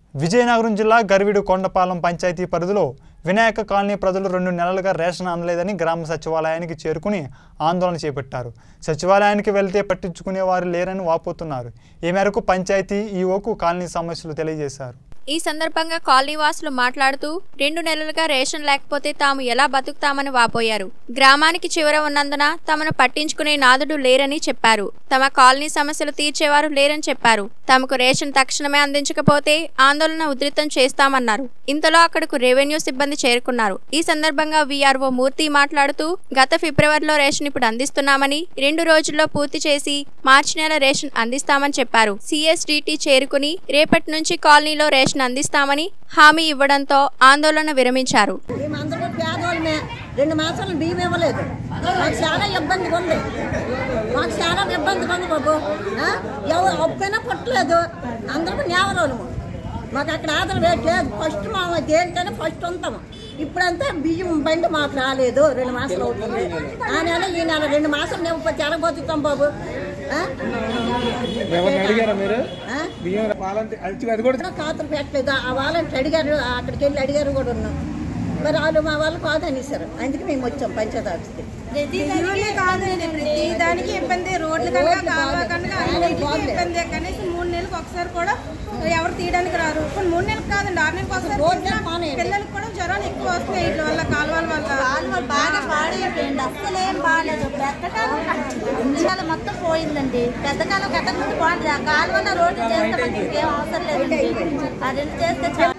విజయనగరం జిల్లా గర్విడు కొండపాలెం పంచాయతీ పరిధిలో వినాయక కాలనీ ప్రజలు రెండు నెలలుగా రేషన్ అందలేదని గ్రామ సచివాలయానికి చేరుకుని ఆందోళన చేపట్టారు సచివాలయానికి వెళ్తే పట్టించుకునే వారు లేరని వాపోతున్నారు ఈ మేరకు పంచాయతీ ఈఓకు కాలనీ సమస్యలు తెలియజేశారు ఈ సందర్భంగా కాలనీ వాసులు మాట్లాడుతూ రెండు నెలలుగా రేషన్ లేకపోతే తాము ఎలా బతుకుతామని వాపోయారు గ్రామానికి చివర ఉన్నందున తమను పట్టించుకునే నాదుడు లేరని చెప్పారు తమ కాలనీ సమస్యలు తీర్చేవారు లేరని చెప్పారు తమకు రేషన్ తక్షణమే అందించకపోతే ఆందోళన ఉధృతం చేస్తామన్నారు ఇంతలో అక్కడకు రెవెన్యూ సిబ్బంది చేరుకున్నారు ఈ సందర్భంగా వీఆర్ఓ మూర్తి మాట్లాడుతూ గత ఫిబ్రవరిలో రేషన్ ఇప్పుడు అందిస్తున్నామని రెండు రోజుల్లో పూర్తి చేసి మార్చి నెల రేషన్ అందిస్తామని చెప్పారు సిఎస్డిటి చేరుకుని రేపటి నుంచి కాలనీలో రేషన్ అందిస్తామని హామీ ఇవ్వడంతో ఆందోళన విరమించారు మేమందరూ పేదోళ్ళమే రెండు మాసాలు బియ్యం ఇవ్వలేదు మాకు చాలా ఇబ్బందిగా ఉంది మాకు చాలా ఇబ్బందిగా ఉంది బాబు ఆ? ఎవరు అప్పైనా పుట్టలేదు అందరూ నేవలోము మాకు అక్కడ ఆదరణ రేట్ లేదు ఫస్ట్ మా దేనికైనా ఫస్ట్ ఉంటాము ఇప్పుడంతా బియ్యం బండి మాకు రాలేదు రెండు మాసాలు అవుతుంది ఆ నెల ఈ నెల రెండు మాసాలు మేము చాలా బతుకుతాం బాబు ఆ? ఎవరిని అడిగారా మీరు ఆ? బియ్యం వాళ్ళంటే అది అది కూడా కూడా ఖాతాలు పెట్టలేదు ఆ వాళ్ళని అడిగారు అక్కడికి వెళ్ళి అడిగారు కూడా ఉన్నాం మరి వాళ్ళు మా వాళ్ళు కాదనేసారు అందుకే మేము వచ్చాం పంచాయతీ ఆఫీస్కి ఇల్లులే కాదండి ప్రతి దానికి ఇబ్బంది రోడ్లు కనుక రోడ్లు కాలువ బాగాలేదు. కనుక బాగాలేదు, అన్నిటికీ బాగాలేదు. ఇబ్బంది కనీసం మూడు నెలలకు ఒకసారి కూడా ఎవరు తీయడానికి రారు ఇప్పుడు మూడు నెలలకు కాదండి ఆరు నెలలకు ఒకసారి రోడ్లే తీసినా బాగాలేదు. పిల్లలకు కూడా జ్వరాలు ఎక్కువ వస్తాయి వీటి వల్ల కాలువల వల్ల కాలువలు బాగా పాడైపోయింది అస్సలు ఏం బాగాలేదు పెద్దకాలం ఇంచాల మొత్తం పోయిందండి పెద్దకాలం కట్ట ముందు బాగుంది ఆ కాలువలో రోడ్డు చేస్తే మనకి ఏం అవసరం లేదండి ఆ రెండు చేస్తే చాలా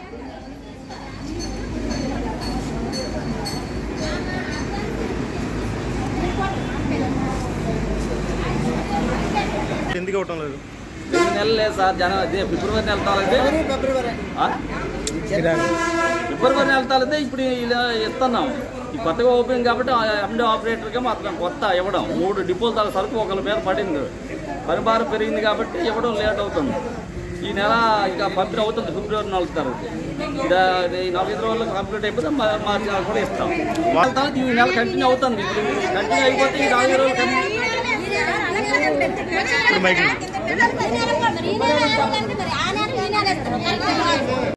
ఎందుకు ఇవ్వటం లేదు రెండు నెలలు లేదు సార్ జనవరి అదే ఫిబ్రవరి నెల తాలైతే ఆ? ఫిబ్రవరి నెల తాలైతే ఇప్పుడు ఇలా ఇస్తున్నాం ఈ కొత్తగా ఓపెన్ కాబట్టి ఎండి ఆపరేటర్గా మాత్రం కొత్త ఇవ్వడం మూడు డిపోల తాల సరుకు ఒకరి మీద పడింది పని భారం పెరిగింది కాబట్టి ఇవ్వడం లేట్ అవుతుంది ఈ నెల ఇంకా పంపిణీ అవుతుంది ఫిబ్రవరి నాలుగు తారీఖు ఇదా- ఇది ఈ నాలుగైదు రోజుల్లో కంప్లీట్ అయిపోతే మా- మార్చి నెల కూడా ఇస్తాం వాళ్ళ తర్వాత ఈ నెల కంటిన్యూ అవుతుంది ఇప్పుడు కంటిన్యూ అయిపోతే ఈ నాలుగైదు రోజులు కంటిన్యూ మరి ఈ నెల అలాగంటే మరి ఆ నెల ఈ నెల ఇస్తారు.